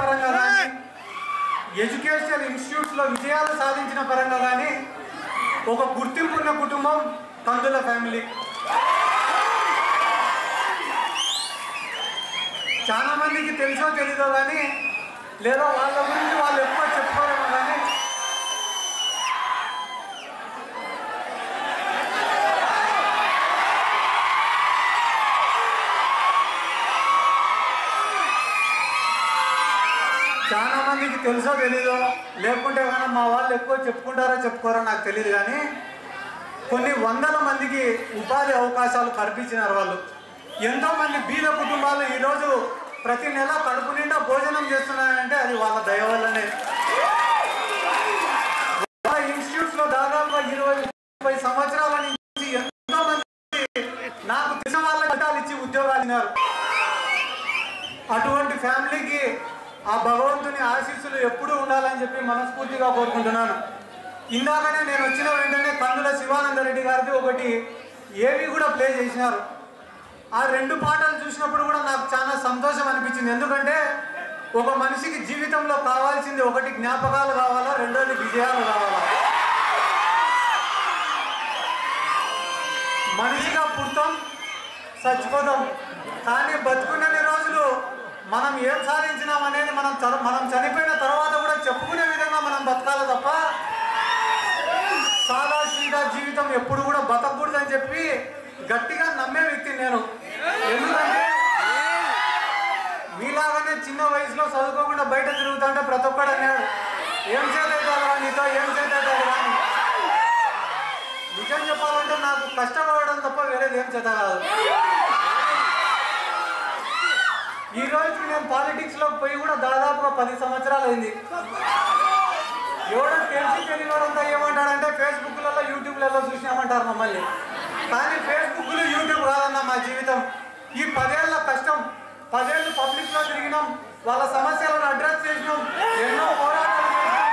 పరంగా కానీ ఎడ్యుకేషన్ ఇన్స్టిట్యూట్స్లో విజయాలు సాధించిన పరంగా కానీ ఒక గుర్తింపు ఉన్న కుటుంబం కందుల ఫ్యామిలీ చాలా మందికి తెలుసో తెలీదో కానీ లేదా వాళ్ళ గురించి వాళ్ళు ఎక్కువ చెప్పుకోరేమో కానీ చాలా మందికి తెలుసో తెలీదో లేకుంటే కానీ మా వాళ్ళు ఎక్కువ చెప్పుకుంటారో చెప్పుకోరో నాకు తెలియదు కానీ కొన్ని వందల మందికి ఉపాధి అవకాశాలు కల్పించినారు వాళ్ళు ఎంతో మంది బీద కుటుంబాలు ఈరోజు ప్రతి నెల కడుపు నిండా భోజనం చేస్తున్నారంటే అది వాళ్ళ దయ వల్లనే వాళ్ళ ఇన్స్టిట్యూట్స్ లో దాదాపు ఇరవై ముప్పై సంవత్సరాల నుంచి ఎంతో మంది నాకు తెలిసిన వాళ్ళ చట్టాలు ఇచ్చి ఉద్యోగాలు ఇచ్చినారు అటువంటి ఫ్యామిలీకి ఆ భగవంతుని ఆశీస్సులు ఎప్పుడూ ఉండాలని చెప్పి మనస్ఫూర్తిగా కోరుకుంటున్నాను ఇందాకనే నేను వచ్చిన వెంటనే కందుల శివానందరెడ్డి గారిది ఒకటి ఏవి కూడా ప్లే చేసినారు ఆ రెండు పాటలు చూసినప్పుడు కూడా నాకు చాలా సంతోషం అనిపించింది ఎందుకంటే ఒక మనిషికి జీవితంలో కావాల్సింది ఒకటి జ్ఞాపకాలు కావాలా రెండోది విజయాలు కావాలా మనిషిగా పుడతాం చచ్చిపోతాం కానీ బతుకున్నన్ని రోజులు మనం ఏం సాధించినాం అనేది మనం చ- మనం చనిపోయిన తర్వాత కూడా చెప్పుకునే విధంగా మనం బతకాలి తప్ప సాదా సీదా జీవితం ఎప్పుడు కూడా బతకూడదని చెప్పి గట్టిగా నమ్మే వ్యక్తి నేను ఎందుకంటే మీలాగానే చిన్న వయసులో చదువుకోకుండా బయట తిరుగుతుంటే ప్రతి ఒక్కడు అన్నాడు ఏం చేయలేదు నీతో ఏం చేయలేదు కానీ నిజం చెప్పాలంటే నాకు కష్టపడడం తప్ప వేరేది ఏం చేత కాదు ఈ రోజు నేను పాలిటిక్స్ లో పోయి కూడా దాదాపుగా పది సంవత్సరాలు అయింది ఎవడో తెలిసి తెలియడంతా ఏమంటాడంటే ఫేస్బుక్లలో యూట్యూబ్లలో చూసినామంటారు మమ్మల్ని కానీ ఫేస్బుక్లు యూట్యూబ్ కాదన్న మా జీవితం ఈ పదేళ్ల కష్టం పదేళ్ళు పబ్లిక్ లో తిరిగినాం వాళ్ళ సమస్యలను అడ్రస్ చేసినాం ఎన్నో పోరాటాలు చేసినాం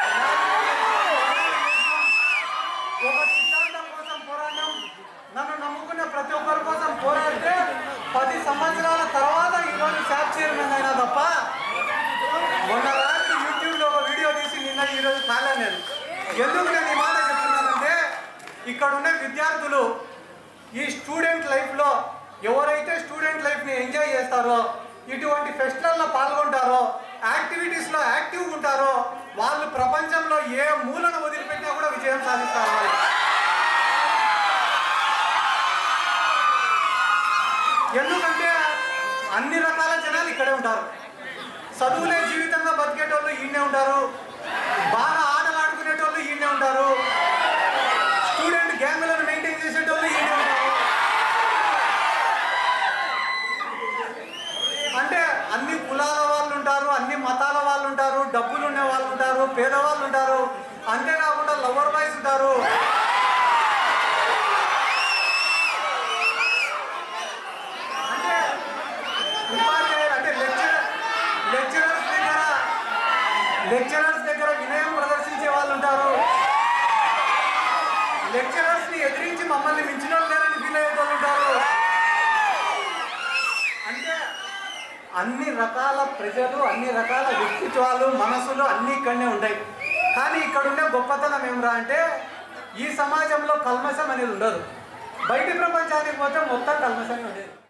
ఒక సిద్ధాంతం కోసం పోరాడినాం నన్ను నమ్ముకున్న ప్రతి ఒక్కరి కోసం పోరాడితే పది సంవత్సరాల తర్వాత ఈరోజు శాప్ చైర్మన్ అయినా తప్ప మొన్న రాత్రి యూట్యూబ్లో ఒక వీడియో తీసి నిన్న ఈరోజు కాలేదు ఎందుకు నేను ఈ మాట చెప్తున్నానంటే ఇక్కడ ఉన్న విద్యార్థులు ఈ స్టూడెంట్ లైఫ్లో ఎవరైతే స్టూడెంట్ లైఫ్ని ఎంజాయ్ చేస్తారో ఇటువంటి ఫెస్టివల్లో పాల్గొంటారో యాక్టివిటీస్లో యాక్టివ్గా ఉంటారో వాళ్ళు ప్రపంచంలో ఏ మూలను వదిలిపెట్టినా కూడా విజయం సాధిస్తారు వాళ్ళు ఎందుకంటే అన్ని రకాల జనాలు ఇక్కడే ఉంటారు చదువులే జీవితంగా బతికేటోళ్ళు ఈయనే ఉంటారు బాగా ఆటలు ఆడుకునేటోళ్ళు ఈయనే ఉంటారు స్టూడెంట్ గ్యాంగ్లను మెయింటైన్ చేసేటోళ్ళు ఈయనే ఉంటారు అంటే అన్ని కులాల వాళ్ళు ఉంటారు అన్ని మతాల వాళ్ళు ఉంటారు డబ్బులు ఉండే వాళ్ళు ఉంటారు పేదవాళ్ళు ఉంటారు అంతేకాకుండా లవర్ బాయ్స్ ఉంటారు అంటే ఉపాధ్యాయులు అంటే లెక్చరర్ లెక్చరర్స్ దగ్గర లెక్చరర్స్ దగ్గర వినయం ప్రదర్శించే వాళ్ళు ఉంటారు లెక్చరర్స్ ని ఎదిరించి మమ్మల్ని మించిన వాళ్ళు లేరని ఫీల్ అయ్యే వాళ్ళు ఉంటారు అంటే అన్ని రకాల ప్రజలు అన్ని రకాల వ్యక్తిత్వాలు మనసులు అన్ని ఇక్కడనే ఉంటాయి కానీ ఇక్కడ ఉండే గొప్పతనం ఏమిరా అంటే ఈ సమాజంలో కల్మషం అనేది ఉండదు బయటి ప్రపంచానికి పోతే మొత్తం కల్మషమే ఉండేది